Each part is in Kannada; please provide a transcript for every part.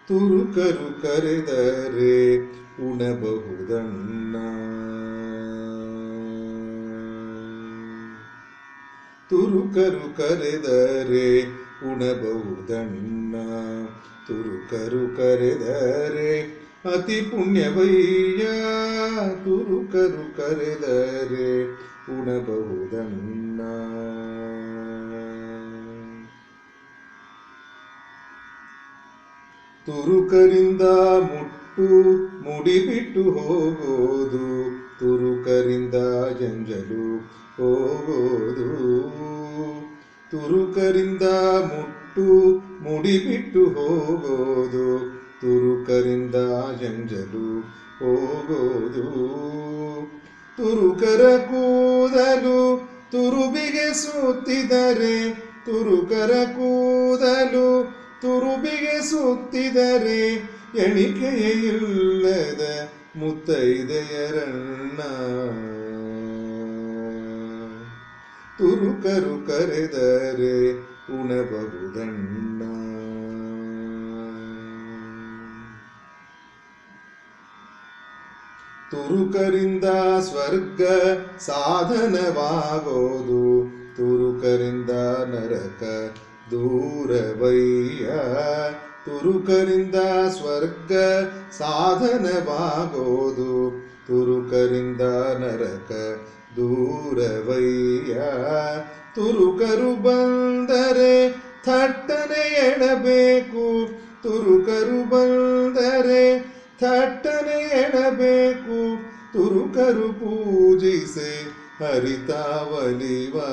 ತುರುಕರು ಕರೆದರೆ ಉಣಬಹುದಣ್ಣ ತುರುಕರು ಕರೆದರೆ ಉಣಬಹುದಣ್ಣ ತುರುಕರು ಕರೆದರೆ ಅತಿ ಪುಣ್ಯವಯ್ಯ ತುರುಕರು ಕರೆದರೆ ಉಣಬಹುದಣ್ಣ ತುರುಕರಿಂದ ಮುಟ್ಟು ಮುಡಿಬಿಟ್ಟು ಹೋಗೋದು ತುರುಕರಿಂದ ಜಂಜಲು ಹೋಗೋದು ತುರುಕರಿಂದ ಮುಟ್ಟು ಮುಡಿಬಿಟ್ಟು ಹೋಗೋದು ತುರುಕರಿಂದ ಜಂಜಲು ಹೋಗೋದು ತುರುಕರ ಕೂದಲು ತುರುಬಿಗೆ ಸುತ್ತಿದರೆ ತುರುಕರ ಕೂದಲು ತುರುಬಿಗೆ ಸುತ್ತಿದರೆ ಎಣಿಕೆಯೇ ಇಲ್ಲದ ಮುತ್ತೈದೆಯರಣ್ಣ ತುರುಕರು ಕರೆದರೆ ಉಣಬಹುದಣ್ಣ ತುರುಕರಿಂದ ಸ್ವರ್ಗ ಸಾಧನವಾಗೋದು ತುರುಕರಿಂದ ನರಕ ದೂರವಯ್ಯ ತುರುಕರಿಂದ ಸ್ವರ್ಗ ಸಾಧನವಾಗೋದು ತುರುಕರಿಂದ ನರಕ ದೂರವಯ್ಯ ತುರುಕರು ಬಂದರೆ ಥಟ್ಟನೆ ಎಡಬೇಕು ತುರುಕರು ಬಂದರೆ ಥಟ್ಟನೆ ಎಡಬೇಕು ತುರುಕರು ಪೂಜಿಸೆ ಹರಿತಾವಲಿವ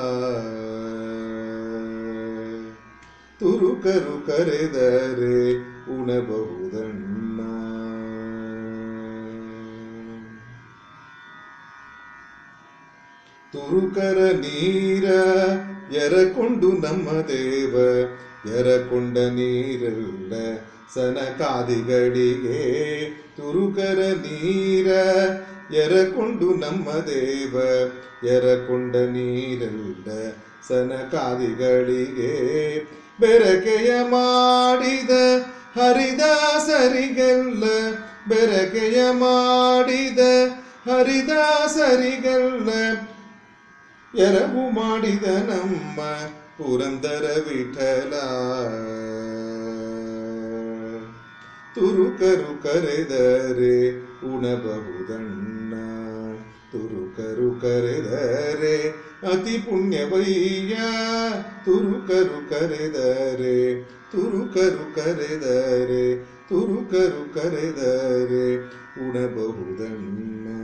ತುರುಕರು ಕರೆದರೆ ಉಣಬಹುದಣ್ಣ ತುರುಕರ ನೀರ ಎರಕೊಂಡು ನಮ್ಮ ದೇವ ಎರಕೊಂಡ ನೀರೆಲ್ಲ ಸನಕಾದಿಗಳಿಗೆ ತುರುಕರ ನೀರ ಎರಕೊಂಡು ನಮ್ಮ ದೇವ ಎರಕೊಂಡ ನೀರೆಲ್ಲ ಸನಕಾದಿಗಳಿಗೆ ಬೆರಕೆಯ ಮಾಡಿದ ಹರಿದಾಸರಿಗೆಲ್ಲ ಬೆರಕೆಯ ಮಾಡಿದ ಹರಿದಾಸರಿಗೆಲ್ಲ ಎರವು ಮಾಡಿದ ನಮ್ಮ ಪುರಂದರ ವಿಠಲ ತುರುಕರು ಕರೆದರೆ ಉಣಬಹುದಣ್ಣ ತುರುಕರು ಕರೆದರೆ ಅತಿ ಪುಣ್ಯವಯ್ಯ ತುರುಕರು ಕರೆದರೆ ತುರುಕರು ಕರೆದರೆ ತುರುಕರು ಕರೆದರೆ ಉಣಬಹುದಣ್ಣ